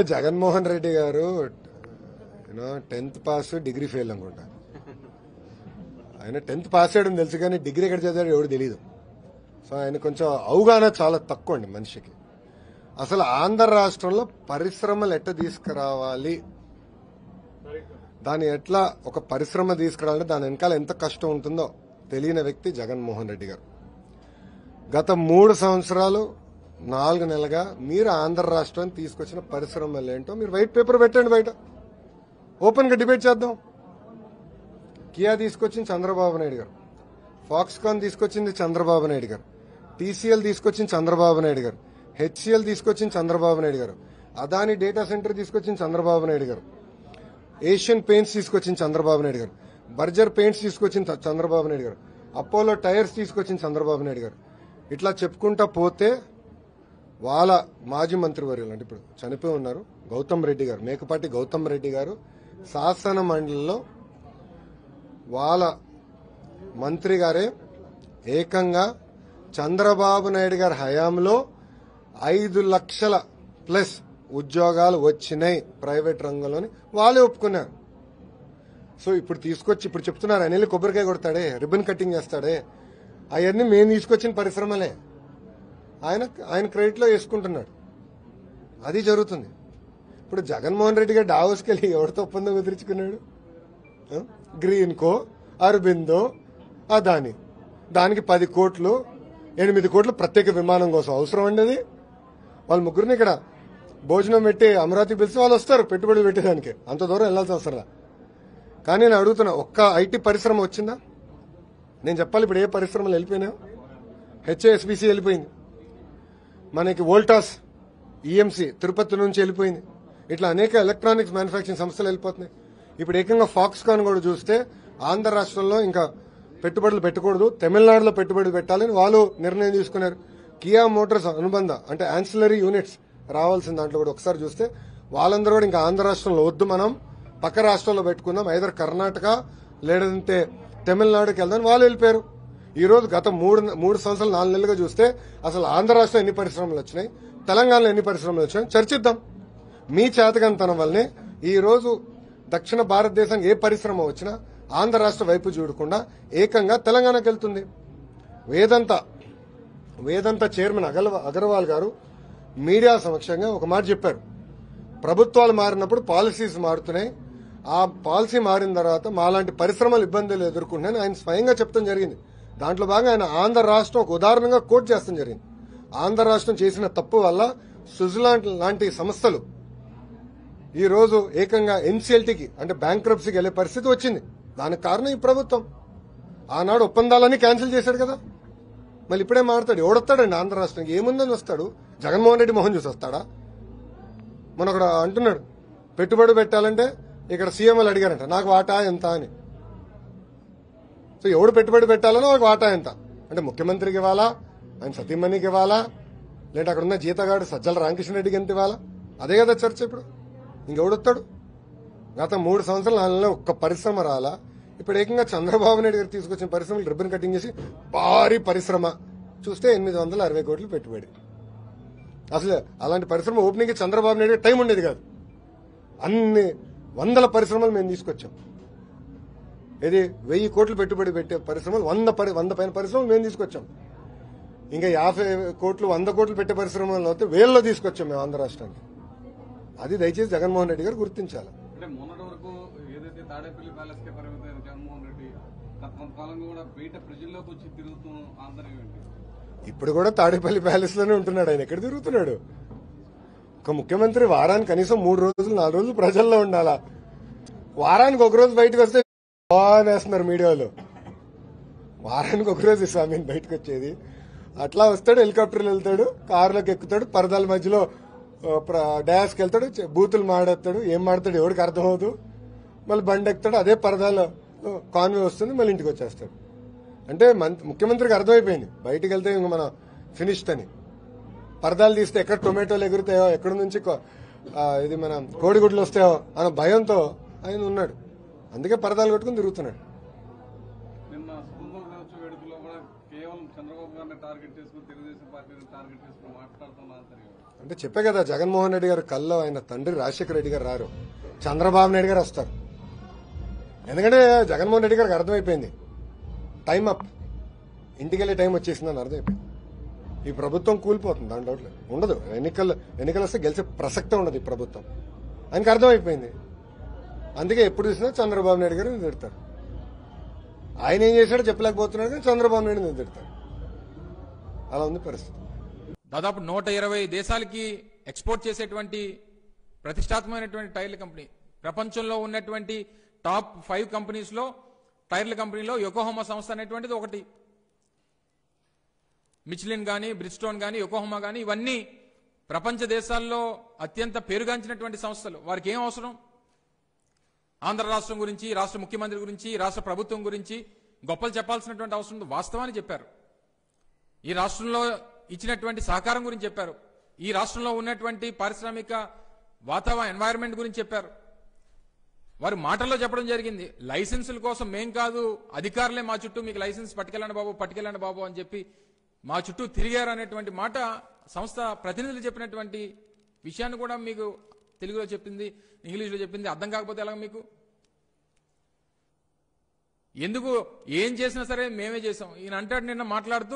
జగన్మోహన్ రెడ్డి గారు you know tenth pass degree fail అనుకుంటా ఆయన టెన్త్ పాస్ అయ్యడం తెలుసు కానీ డిగ్రీ ఎక్కడ చదివాడు ఎవడు తెలియదు సో ఆయన కొంచెం అవగాహన చాలా తక్కువ అండి మనిషికి అసలు ఆంధ్ర రాష్ట్రంలో పరిశ్రమలు ఎట్ట తీసుకురావాలి దాని ఎట్లా ఒక పరిశ్రమ తీసుకురావాలంటే దాని వెనకాల ఎంత కష్టం ఉంటుందో తెలియని వ్యక్తి జగన్మోహన్ రెడ్డి గారు గత మూడు సంవత్సరాలు నాలుగు నెలలుగా మీరు ఆంధ్ర రాష్ట్రాన్ని తీసుకొచ్చిన పరిశ్రమలు ఏంటో మీరు వైట్ పేపర్ పెట్టండి బయట ఓపెన్ గా డిబేట్ చేద్దాం కియా తీసుకొచ్చింది చంద్రబాబు నాయుడు గారు ఫాక్స్కాన్ తీసుకొచ్చింది చంద్రబాబు నాయుడు గారు టీసీఎల్ తీసుకొచ్చింది చంద్రబాబు నాయుడు గారు హెచ్సిఎల్ తీసుకొచ్చింది చంద్రబాబు నాయుడు గారు అదాని డేటా సెంటర్ తీసుకొచ్చింది చంద్రబాబు నాయుడు గారు ఏషియన్ పెయింట్స్ తీసుకొచ్చింది చంద్రబాబు నాయుడు గారు బర్జర్ పెయింట్స్ తీసుకొచ్చింది చ- చంద్రబాబు నాయుడు గారు అపోలో టైర్స్ తీసుకొచ్చింది చంద్రబాబు నాయుడు గారు ఇట్లా చెప్పుకుంటా పోతే వాళ్ళ మాజీ మంత్రివర్యులు అంటే ఇప్పుడు చనిపోయి ఉన్నారు గౌతమ్ రెడ్డి గారు మేకపాటి గౌతమ్ రెడ్డి గారు శాసన మండలిలో వాళ్ళ మంత్రి గారే ఏకంగా చంద్రబాబు నాయుడు గారి హయాంలో ఐదు లక్షల ప్లస్ ఉద్యోగాలు వచ్చినాయి ప్రైవేట్ రంగంలోని వాళ్ళే ఒప్పుకున్నారు సో ఇప్పుడు తీసుకొచ్చి ఇప్పుడు చెప్తున్నారు ఆయన వెళ్ళి కొబ్బరికాయ కొడతాడే రిబ్బన్ కటింగ్ చేస్తాడే అవన్నీ మేము తీసుకొచ్చిన పరిశ్రమలే ఆయన ఆయన క్రెడిట్లో వేసుకుంటున్నాడు అది జరుగుతుంది ఇప్పుడు జగన్మోహన్ రెడ్డి గారు డావోస్కి వెళ్ళి ఎవరితో ఒప్పందం కుదుర్చుకున్నాడు ఆ? గ్రీన్ కో అరబిందో అదాని దానికి పది కోట్లు ఎనిమిది కోట్లు ప్రత్యేక విమానం కోసం అవసరం అండి అది వాళ్ళ ముగ్గురిని ఇక్కడ భోజనం పెట్టి అమరావతికి పిలిచి వాళ్ళు వస్తారు పెట్టుబడులు పెట్టేదానికి అంత దూరం వెళ్ళాల్సిన అవసరం లా. కానీ నేను అడుగుతున్నా ఒక్క ఐటీ పరిశ్రమ వచ్చిందా నేను చెప్పాలి ఇప్పుడు ఏ పరిశ్రమలు వెళ్ళిపోయినాయో హెచ్ఏఎస్బిసి వెళ్ళిపోయింది మనకి వోల్టాస్ ఈఎంసీ తిరుపతి నుంచి వెళ్ళిపోయింది ఇట్లా అనేక ఎలక్ట్రానిక్స్ మ్యానుఫ్యాక్చరింగ్ సంస్థలు వెళ్ళిపోతున్నాయి ఇప్పుడు ఏకంగా ఫాక్స్కాన్ కూడా చూస్తే ఆంధ్ర రాష్ట్రంలో ఇంకా పెట్టుబడులు పెట్టకూడదు తమిళనాడులో పెట్టుబడులు పెట్టాలని వాళ్ళు నిర్ణయం తీసుకున్నారు కియా మోటార్స్ అనుబంధ అంటే ఆన్సిలరీ యూనిట్స్ రావాల్సిన దాంట్లో కూడా ఒకసారి చూస్తే వాళ్ళందరూ కూడా ఇంకా ఆంధ్ర రాష్ట్రంలో వద్దు మనం పక్క రాష్ట్రంలో పెట్టుకుందాం ఐదర్ కర్ణాటక లేదంటే తమిళనాడుకి వెళ్దాం వాళ్ళు వెళ్ళిపోయారు ఈ రోజు గత మూడు మూడు సంవత్సరాలు నాలుగు నెలలుగా చూస్తే అసలు ఆంధ్ర రాష్ట్రం ఎన్ని పరిశ్రమలు వచ్చినాయి తెలంగాణలో ఎన్ని పరిశ్రమలు వచ్చినాయి చర్చిద్దాం మీ చేతకంతనం వల్లనే ఈ రోజు దక్షిణ భారతదేశానికి ఏ పరిశ్రమ వచ్చినా ఆంధ్ర రాష్ట్ర వైపు చూడకుండా ఏకంగా తెలంగాణకి వెళ్తుంది వేదంత వేదంత చైర్మన్ అగల్ అగర్వాల్ గారు మీడియా సమక్షంగా ఒక మాట చెప్పారు ప్రభుత్వాలు మారినప్పుడు పాలసీస్ మారుతున్నాయి ఆ పాలసీ మారిన తర్వాత మాలాంటి పరిశ్రమలు ఇబ్బందులు ఎదుర్కొంటున్నాయని ఆయన స్వయంగా చెప్తాం జరిగింది దాంట్లో భాగంగా ఆయన ఆంధ్ర రాష్ట్రం ఒక ఉదాహరణగా కోట్ చేస్తాం జరిగింది ఆంధ్ర రాష్ట్రం చేసిన తప్పు వల్ల స్విట్జర్లాండ్ లాంటి సంస్థలు ఈ రోజు ఏకంగా ఎన్సీఎల్టీకి అంటే బ్యాంక్రప్సీకి వెళ్లే పరిస్థితి వచ్చింది దానికి కారణం ఈ ప్రభుత్వం ఆనాడు ఒప్పందాలన్నీ క్యాన్సిల్ చేశాడు కదా మళ్ళీ ఇప్పుడే మాడతాడు ఎవడొస్తాడండి ఆంధ్ర రాష్ట్రానికి ఏముందని వస్తాడు జగన్మోహన్ రెడ్డి మోహన్ చూసి వస్తాడా మన ఒకడు అంటున్నాడు పెట్టుబడి పెట్టాలంటే ఇక్కడ సీఎంలు అడిగారంట నాకు వాటా ఎంత అని సో ఎవడు పెట్టుబడి పెట్టాలనో ఒక వాటా ఎంత అంటే ముఖ్యమంత్రికి ఇవ్వాలా ఆయన సతీమణికి ఇవ్వాలా లేదంటే అక్కడ ఉన్న జీతగాడు సజ్జల రామకృష్ణ రెడ్డికి ఎంత ఇవ్వాలా అదే కదా చర్చ ఇప్పుడు ఇంకెవడొస్తాడు గత మూడు సంవత్సరాల నాలుగులో ఒక్క పరిశ్రమ రాలా ఇప్పుడు ఏకంగా చంద్రబాబు నాయుడు గారు తీసుకొచ్చిన పరిశ్రమలు రిబ్బన్ కటింగ్ చేసి భారీ పరిశ్రమ చూస్తే ఎనిమిది వందల అరవై కోట్లు పెట్టుబడి అసలు అలాంటి పరిశ్రమ ఓపెనింగ్ చంద్రబాబు నాయుడు గారికి టైం ఉండేది కాదు అన్ని వందల పరిశ్రమలు మేము తీసుకొచ్చాం ఇది వెయ్యి కోట్లు పెట్టుబడి పెట్టే పరిశ్రమలు వంద పరి వంద పైన పరిశ్రమలు మేము తీసుకొచ్చాం ఇంకా యాభై కోట్లు వంద కోట్లు పెట్టే పరిశ్రమలు అయితే వేల్లో తీసుకొచ్చాం మేము ఆంధ్ర రాష్ట్రానికి అది దయచేసి జగన్మోహన్ రెడ్డి గారు గుర్తించాలి అంటే మొన్నటి వరకు ఏదైతే తాడేపల్లి ప్యాలెస్ కే పరిమితమైన జగన్మోహన్ రెడ్డి గత కొంతకాలంగా కూడా బయట ప్రజల్లోకి వచ్చి తిరుగుతూ ఆంతర్యం ఏంటి ఇప్పుడు కూడా తాడేపల్లి ప్యాలెస్ లోనే ఉంటున్నాడు ఆయన ఎక్కడ తిరుగుతున్నాడు ఒక ముఖ్యమంత్రి వారానికి కనీసం మూడు రోజులు నాలుగు రోజులు ప్రజల్లో ఉండాలా వారానికి ఒక రోజు బయటకు వస్తే బాగా మీడియాలో వారానికి ఒక రోజు స్వామి బయటకు వచ్చేది అట్లా వస్తాడు హెలికాప్టర్లు వెళ్తాడు కారులోకి ఎక్కుతాడు పరదాల మధ్యలో ఆ, ప్ర- డయాస్కి వెళ్తాడు చె- బూతులు మాడేస్తాడు ఏం మాడతాడు ఎవరికి అర్థమవుదు మళ్ళీ బండి ఎక్కుతాడు అదే పరదాలో కాన్వే వస్తుంది మళ్ళీ ఇంటికి వచ్చేస్తాడు అంటే మంత్- ముఖ్యమంత్రికి అర్థమైపోయింది బయటికి వెళ్తే ఇంక మన ఫినిష్డ్ అని పరదాలు తీస్తే ఎక్కడ టొమాటోలు ఎగురుతాయో ఎక్కడి నుంచి కో- ఆ, ఇది మన కోడిగుడ్లు వస్తాయో అన్న భయంతో ఆయన ఉన్నాడు అందుకే పరదాలు కట్టుకుని తిరుగుతున్నాడు నిన్న స్వతంత్ర దినోత్సవ వేడుకలో కూడా కేవలం చంద్రబాబు గారిని టార్గెట్ చేసుకుని తెలుగుదేశం పార్టీని టార్గెట్ చేసుకుని మాట్లాడుతున్న ఆంతర్యం ఏంటి? అంటే చెప్పే కదా జగన్మోహన్ రెడ్డి గారు కల్లో ఆయన తండ్రి రాజశేఖర రెడ్డి గారు రారు చంద్రబాబు నాయుడు గారు వస్తారు ఎందుకంటే జగన్మోహన్ రెడ్డి గారికి అర్థమైపోయింది టైం అప్ ఇంటికి వెళ్ళే టైం వచ్చేసిందని అర్థమైపోయింది ఈ ప్రభుత్వం కూలిపోతుంది దాని డౌట్ లేదు ఉండదు ఎన్నికలు ఎన్నికలు వస్తే గెలిచే ప్రసక్తే ఉండదు ఈ ప్రభుత్వం ఆయనకి అర్థమైపోయింది అందుకే ఎప్పుడు చూసినా చంద్రబాబు నాయుడు గారు తిడతారు ఆయన ఏం చేశాడో చెప్పలేకపోతున్నాడు కానీ చంద్రబాబు నాయుడు తిడతారు అలా ఉంది పరిస్థితి దాదాపు నూట ఇరవై దేశాలకి ఎక్స్పోర్ట్ చేసేటువంటి ప్రతిష్టాత్మకమైనటువంటి టైర్ల కంపెనీ ప్రపంచంలో ఉన్నటువంటి టాప్ ఫైవ్ కంపెనీస్ లో టైర్ల కంపెనీలో యొకోహోమా సంస్థ అనేటువంటిది ఒకటి మిచ్లిన్ కానీ బ్రిడ్స్టోన్ కానీ యొకోహోమా కానీ ఇవన్నీ ప్రపంచ దేశాల్లో అత్యంత పేరుగాంచినటువంటి సంస్థలు వారికి ఏం అవసరం ఆంధ్ర రాష్ట్రం గురించి రాష్ట్ర ముఖ్యమంత్రి గురించి రాష్ట్ర ప్రభుత్వం గురించి గొప్పలు చెప్పాల్సినటువంటి అవసరం ఉంది. వాస్తవాన్ని చెప్పారు ఈ రాష్ట్రంలో ఇచ్చినటువంటి సహకారం గురించి చెప్పారు ఈ రాష్ట్రంలో ఉన్నటువంటి పారిశ్రామిక వాతావరణ ఎన్వైరన్మెంట్ గురించి చెప్పారు వారి మాటల్లో చెప్పడం జరిగింది లైసెన్సుల కోసం మేం కాదు అధికారులే మా చుట్టూ మీకు లైసెన్స్ పట్టుకెళ్ళండి బాబు పట్టుకెళ్ళండి బాబు అని చెప్పి మా చుట్టూ తిరిగారు అనేటువంటి మాట సంస్థ ప్రతినిధులు చెప్పినటువంటి విషయాన్ని కూడా మీకు తెలుగులో చెప్పింది ఇంగ్లీష్లో చెప్పింది అర్థం కాకపోతే ఎలా మీకు ఎందుకు ఏం చేసినా సరే మేమే చేసాం ఈయన అంటాడు నిన్న మాట్లాడుతూ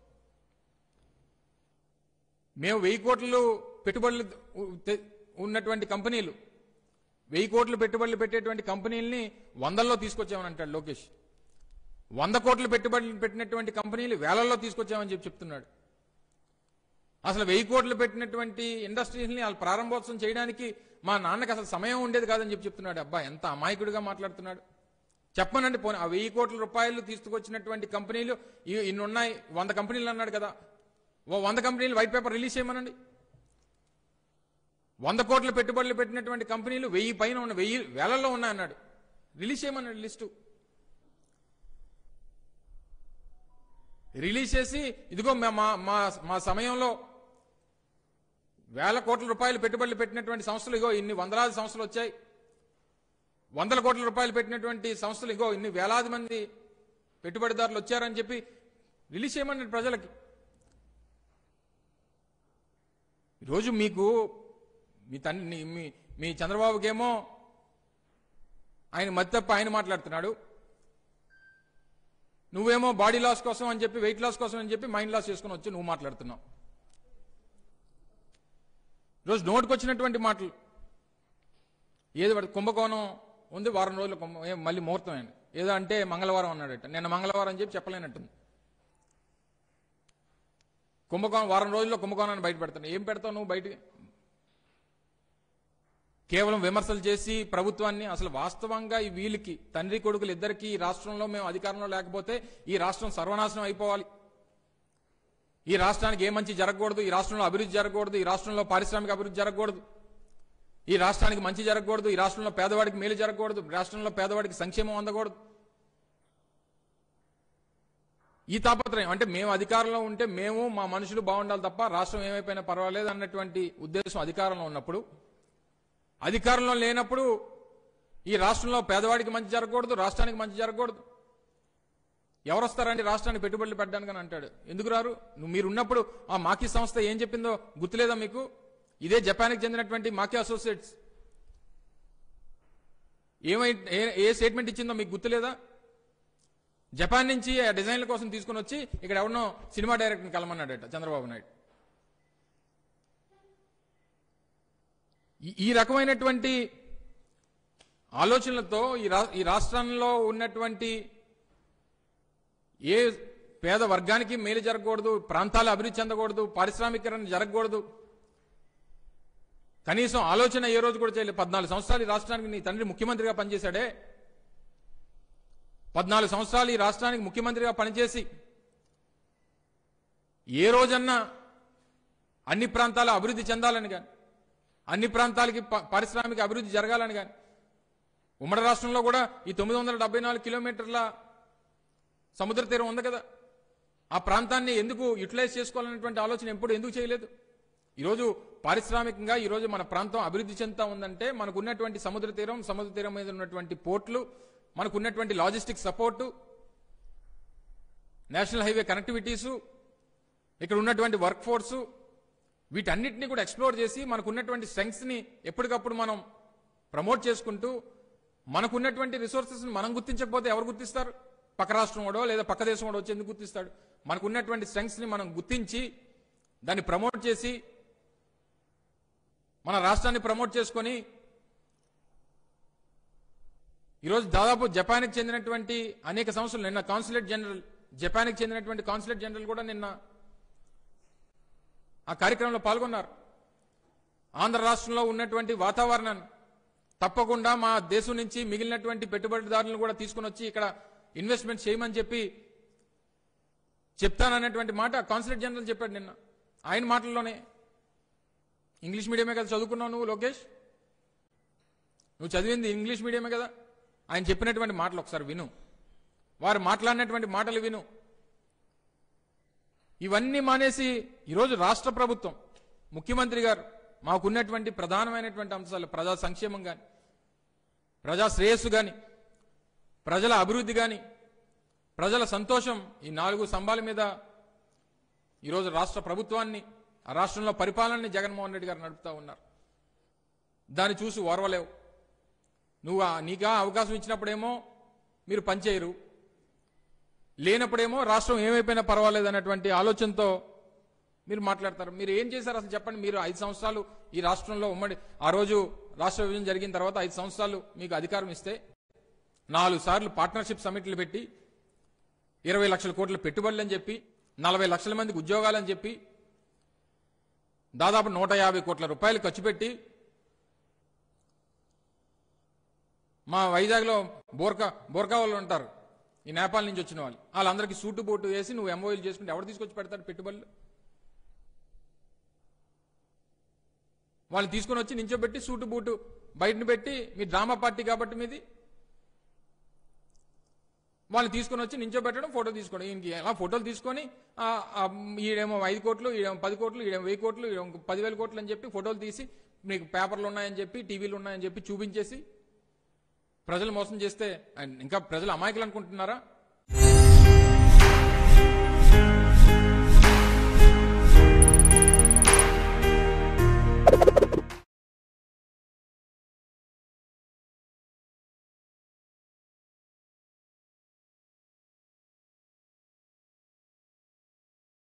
మేము వెయ్యి కోట్లు పెట్టుబడులు ఉ- తె- ఉన్నటువంటి కంపెనీలు వెయ్యి కోట్లు పెట్టుబడులు పెట్టేటువంటి కంపెనీల్ని వందల్లో తీసుకొచ్చామని అంటాడు లోకేష్ వంద కోట్లు పెట్టుబడులు పెట్టినటువంటి కంపెనీలు వేలల్లో తీసుకొచ్చామని చెప్పి చెప్తున్నాడు అసలు వెయ్యి కోట్లు పెట్టినటువంటి ఇండస్ట్రీస్ని వాళ్ళు ప్రారంభోత్సవం చేయడానికి మా నాన్నకి అసలు సమయం ఉండేది కాదని చెప్పి చెప్తున్నాడు అబ్బా ఎంత అమాయకుడిగా మాట్లాడుతున్నాడు చెప్పనండి పోనీ ఆ వెయ్యి కోట్ల రూపాయలు తీసుకొచ్చినటువంటి కంపెనీలు ఇ- ఇన్ని ఉన్నాయి వంద కంపెనీలు అన్నాడు కదా ఓ వంద కంపెనీలు వైట్ పేపర్ రిలీజ్ చేయమనండి వంద కోట్ల పెట్టుబడులు పెట్టినటువంటి కంపెనీలు వెయ్యి పైన ఉన్న వెయ్యి వేలల్లో ఉన్నాయన్నాడు రిలీజ్ చేయమన్నాడు లిస్టు రిలీజ్ చేసి ఇదిగో మా- మా మా మా సమయంలో వేల కోట్ల రూపాయలు పెట్టుబడులు పెట్టినటువంటి సంస్థలు ఇగో ఇన్ని వందలాది సంస్థలు వచ్చాయి వందల కోట్ల రూపాయలు పెట్టినటువంటి సంస్థలు ఇగో ఇన్ని వేలాది మంది పెట్టుబడిదారులు వచ్చారని చెప్పి రిలీజ్ చేయమన్నాడు ప్రజలకి ఈరోజు మీకు మీ తండ్రి మీ మీ చంద్రబాబుకేమో ఆయన మతి తప్ప ఆయన మాట్లాడుతున్నాడు నువ్వేమో బాడీ లాస్ కోసం అని చెప్పి వెయిట్ లాస్ కోసం అని చెప్పి మైండ్ లాస్ చేసుకుని వచ్చి నువ్వు మాట్లాడుతున్నావు ఈరోజు నోటికి వచ్చినటువంటి మాటలు ఏది పడి కుంభకోణం ఉంది వారం రోజులు కుంభ ఏం మళ్ళీ ముహూర్తం అండి ఏదో అంటే మంగళవారం అన్నాడట నిన్న మంగళవారం అని చెప్పి చెప్పలేనట్టుంది కుంభకోణం వారం రోజుల్లో కుంభకోణాన్ని బయట పెడతాను ఏం పెడతావు నువ్వు బయట కేవలం విమర్శలు చేసి ప్రభుత్వాన్ని అసలు వాస్తవంగా ఈ వీళ్ళకి తండ్రి కొడుకులు ఇద్దరికి ఈ రాష్ట్రంలో మేము అధికారంలో లేకపోతే ఈ రాష్ట్రం సర్వనాశనం అయిపోవాలి ఈ రాష్ట్రానికి ఏ మంచి జరగకూడదు ఈ రాష్ట్రంలో అభివృద్ధి జరగకూడదు ఈ రాష్ట్రంలో పారిశ్రామిక అభివృద్ధి జరగకూడదు ఈ రాష్ట్రానికి మంచి జరగకూడదు ఈ రాష్ట్రంలో పేదవాడికి మేలు జరగకూడదు రాష్ట్రంలో పేదవాడికి సంక్షేమం అందకూడదు ఈ తాపత్రయం అంటే మేము అధికారంలో ఉంటే మేము మా మనుషులు బాగుండాలి తప్ప రాష్ట్రం ఏమైపోయినా పర్వాలేదు అన్నటువంటి ఉద్దేశం అధికారంలో ఉన్నప్పుడు అధికారంలో లేనప్పుడు ఈ రాష్ట్రంలో పేదవాడికి మంచి జరగకూడదు రాష్ట్రానికి మంచి జరగకూడదు ఎవరు వస్తారండి రాష్ట్రానికి పెట్టుబడులు పెట్టడానికి అని అంటాడు ఎందుకు రారు నువ్వు మీరు ఉన్నప్పుడు ఆ మాకీ సంస్థ ఏం చెప్పిందో గుర్తులేదా మీకు ఇదే జపాన్కి చెందినటువంటి మాకీ అసోసియేట్స్ ఏమై ఏ- ఏ స్టేట్మెంట్ ఇచ్చిందో మీకు గుర్తులేదా జపాన్ నుంచి ఆ డిజైన్ల కోసం తీసుకుని వచ్చి ఇక్కడ ఎవరినో సినిమా డైరెక్టర్ని కలమన్నాడట చంద్రబాబు నాయుడు ఈ- ఈ రకమైనటువంటి ఆలోచనలతో ఈ రా ఈ రాష్ట్రంలో ఉన్నటువంటి ఏ పేద వర్గానికి మేలు జరగకూడదు ప్రాంతాలు అభివృద్ధి చెందకూడదు పారిశ్రామికరణ జరగకూడదు కనీసం ఆలోచన ఏ రోజు కూడా చేయలేదు పద్నాలుగు సంవత్సరాలు ఈ రాష్ట్రానికి నీ తండ్రి ముఖ్యమంత్రిగా పనిచేశాడే పద్నాలుగు సంవత్సరాలు ఈ రాష్ట్రానికి ముఖ్యమంత్రిగా పనిచేసి ఏ రోజన్నా అన్ని ప్రాంతాలు అభివృద్ధి చెందాలని కానీ అన్ని ప్రాంతాలకి ప- పారిశ్రామిక అభివృద్ధి జరగాలని కానీ ఉమ్మడి రాష్ట్రంలో కూడా ఈ తొమ్మిది వందల డెబ్బై నాలుగు కిలోమీటర్ల సముద్ర తీరం ఉంది కదా ఆ ప్రాంతాన్ని ఎందుకు యూటిలైజ్ చేసుకోవాలనేటువంటి ఆలోచన ఎప్పుడు ఎందుకు చేయలేదు ఈరోజు పారిశ్రామికంగా ఈరోజు మన ప్రాంతం అభివృద్ధి చెందుతా ఉందంటే మనకు ఉన్నటువంటి సముద్ర తీరం సముద్ర తీరం మీద ఉన్నటువంటి పోర్ట్లు మనకు ఉన్నటువంటి లాజిస్టిక్ సపోర్టు నేషనల్ హైవే కనెక్టివిటీసు ఇక్కడ ఉన్నటువంటి వర్క్ ఫోర్సు వీటన్నిటిని కూడా ఎక్స్ప్లోర్ చేసి మనకున్నటువంటి స్ట్రెంగ్స్ ని ఎప్పటికప్పుడు మనం ప్రమోట్ చేసుకుంటూ మనకున్నటువంటి రిసోర్సెస్ మనం గుర్తించకపోతే ఎవరు గుర్తిస్తారు పక్క రాష్ట్రం వాడో లేదా పక్క దేశం వాడో వచ్చి ఎందుకు గుర్తిస్తాడు మనకున్నటువంటి స్ట్రెంగ్స్ ని మనం గుర్తించి దాన్ని ప్రమోట్ చేసి మన రాష్ట్రాన్ని ప్రమోట్ చేసుకొని ఈరోజు దాదాపు జపాన్కి చెందినటువంటి అనేక సంస్థలు నిన్న కాన్సులేట్ జనరల్ జపాన్కి చెందినటువంటి కాన్సులేట్ జనరల్ కూడా నిన్న ఆ కార్యక్రమంలో పాల్గొన్నారు ఆంధ్ర రాష్ట్రంలో ఉన్నటువంటి వాతావరణాన్ని తప్పకుండా మా దేశం నుంచి మిగిలినటువంటి పెట్టుబడిదారులను కూడా తీసుకుని వచ్చి ఇక్కడ ఇన్వెస్ట్మెంట్ చేయమని చెప్పి చెప్తానన్నటువంటి మాట కాన్సులేట్ జనరల్ చెప్పాడు నిన్న ఆయన మాటల్లోనే ఇంగ్లీష్ మీడియమే కదా చదువుకున్నావు నువ్వు లోకేష్ నువ్వు చదివింది ఇంగ్లీష్ మీడియమే కదా ఆయన చెప్పినటువంటి మాటలు ఒకసారి విను వారు మాట్లాడినటువంటి మాటలు విను ఇవన్నీ మానేసి ఈరోజు రాష్ట్ర ప్రభుత్వం ముఖ్యమంత్రి గారు మాకున్నటువంటి ప్రధానమైనటువంటి అంశాలు ప్రజా సంక్షేమం కానీ ప్రజా శ్రేయస్సు కానీ ప్రజల అభివృద్ధి కానీ ప్రజల సంతోషం ఈ నాలుగు స్తంభాల మీద ఈరోజు రాష్ట్ర ప్రభుత్వాన్ని ఆ రాష్ట్రంలో పరిపాలనని జగన్మోహన్ రెడ్డి గారు నడుపుతా ఉన్నారు దాన్ని చూసి ఓర్వలేవు నువ్వు ఆ- నీకా అవకాశం ఇచ్చినప్పుడేమో మీరు పనిచేయరు లేనప్పుడేమో రాష్ట్రం ఏమైపోయినా పర్వాలేదు అన్నటువంటి ఆలోచనతో మీరు మాట్లాడతారు మీరు ఏం చేశారు అసలు చెప్పండి మీరు ఐదు సంవత్సరాలు ఈ రాష్ట్రంలో ఉమ్మడి ఆ రోజు రాష్ట్ర విభజన జరిగిన తర్వాత ఐదు సంవత్సరాలు మీకు అధికారం ఇస్తే నాలుగు సార్లు పార్ట్నర్షిప్ సమిట్లు పెట్టి ఇరవై లక్షల కోట్ల పెట్టుబడులు అని చెప్పి నలభై లక్షల మందికి ఉద్యోగాలని చెప్పి దాదాపు నూట యాభై కోట్ల రూపాయలు ఖర్చు పెట్టి మా వైజాగ్లో బోర్కా బోర్కా వాళ్ళు ఉంటారు ఈ నేపాల్ నుంచి వచ్చిన వాళ్ళు వాళ్ళందరికీ సూటు బోటు వేసి నువ్వు ఎంఓఈలు చేసుకుంటే ఎవరు తీసుకొచ్చి పెడతాడు పెట్టుబడులు వాళ్ళని తీసుకొని వచ్చి నించోబెట్టి సూటు బూటు బయటను పెట్టి మీ డ్రామా పార్టీ కాబట్టి మీది వాళ్ళని తీసుకొని వచ్చి నించోబెట్టడం ఫోటో తీసుకోవడం ఈయనకి అలా ఫోటోలు తీసుకొని ఆ, ఆ, ఈడేమో ఐదు కోట్లు ఈడేమో పది కోట్లు ఈడేమో వెయ్యి కోట్లు ఈడేమో పదివేల కోట్లు అని చెప్పి ఫోటోలు తీసి మీకు పేపర్లు ఉన్నాయని చెప్పి టీవీలు ఉన్నాయని చెప్పి చూపించేసి ప్రజలు మోసం చేస్తే అండ్ ఇంకా ప్రజలు అమాయకులు అనుకుంటున్నారా